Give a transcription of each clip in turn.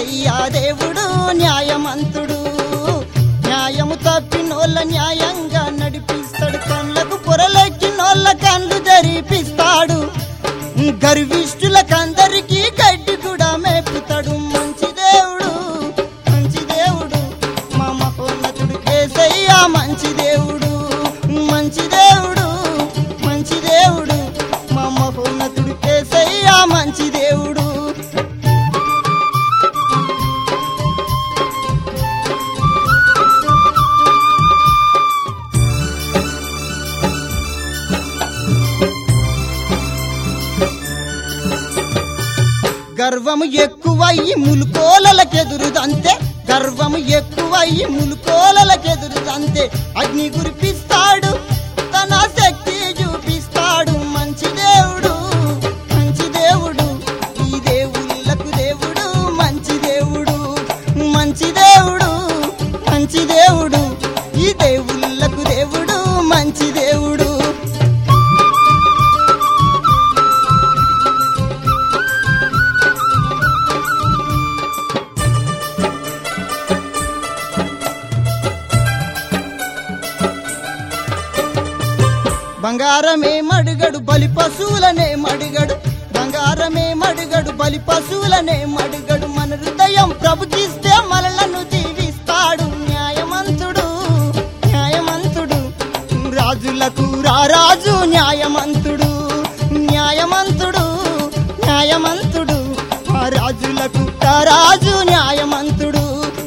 ఏసయ్యా దేవుడు న్యాయమంతుడు న్యాయము తప్పినోళ్ళ న్యాయంగా నడిపిస్తాడు కళ్ళకు పొరలెక్కినోళ్ళ కళ్ళు జరిపిస్తాడు గర్విష్ఠులకందరికీ గడ్డి కూడా మేపుతాడు మంచి దేవుడు మంచి దేవుడు మా మహోన్నతుడు కేసయ్యా మంచి దేవుడు మంచి దేవుడు మంచి దేవుడు మా మహోన్నతుడు కేసయ్యా మంచి దేవుడు గర్వము ఎక్కువయ్యి ములుకోలకెదురుదంతే గర్వము ఎక్కువయ్యి ములుకోలకెదురుదంతే అగ్ని కురిపిస్తాడు తన శక్తి చూపిస్తాడు మంచి దేవుడు మంచి దేవుడు ఈ దేవుళ్ళకు దేవుడు మంచి దేవుడు మంచి దేవుడు మంచి దేవుడు ఈ దేవుళ్ళకు దేవుడు మంచి దేవుడు బంగారమే మడుగడు బలి పశువులనే మడుగడు బంగారమే మడుగడు బలి పశువులనే మడుగడు మన హృదయం ప్రభుకిస్తే మనలను దీవిస్తాడు న్యాయమంతుడు న్యాయమంతుడు రాజులకు రారాజు న్యాయమంతుడు న్యాయమంతుడు న్యాయమంతుడు ఆ రాజులకు రాజు న్యాయమంతుడు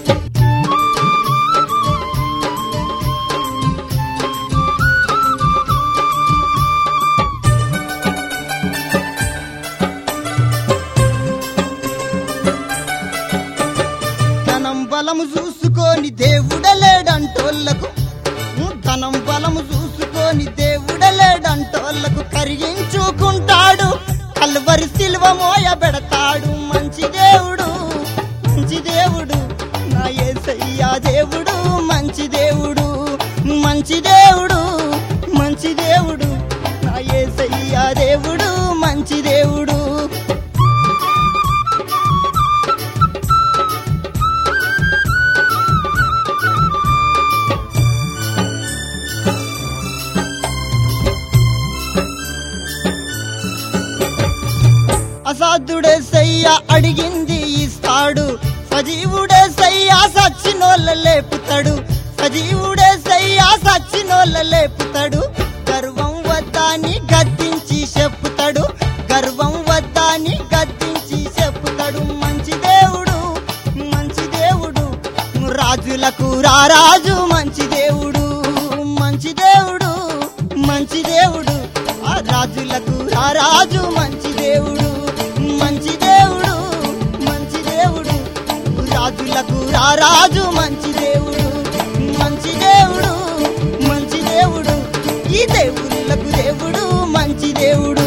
ధనం బలము చూసుకొని దేవుడలేడంటోళ్లకు ధనం బలము చూసుకొని దేవుడలేడంటోళ్లకు కరిగించుకుంటాడు కల్వరి సిల్వ మోయబెడతాడు మంచి దేవుడు మంచి దేవుడు నా యేసయ్యా దేవుడు మంచి దేవుడు మంచి దేవుడు మంచి దేవుడు నా యేసయ్యా దేవుడు మంచి దేవుడు అసాధ్యుడే సయ్య అడిగింది ఇస్తాడు సజీవుడే సయ్య సచ్చినోళ్ళ లేపుతాడు సజీవుడే సయ్య సచ్చినోళ్ళ లేపుతాడు గర్వం వద్దని గద్దించి చెప్పుతాడు గర్వం వద్దని గద్దించి చెప్పుతాడు మంచి దేవుడు మంచి దేవుడు రాజులకు రారాజు మంచి దేవుడు మంచి దేవుడు మంచి దేవుడు ఆ రాజులకు రారాజు మంచి దేవుడు మంచి దేవుడు మంచి దేవుడు రాజులకు రారాజు మంచి దేవుడు మంచి దేవుడు మంచి దేవుడు ఈ దేవుళ్ళకు దేవుడు మంచి దేవుడు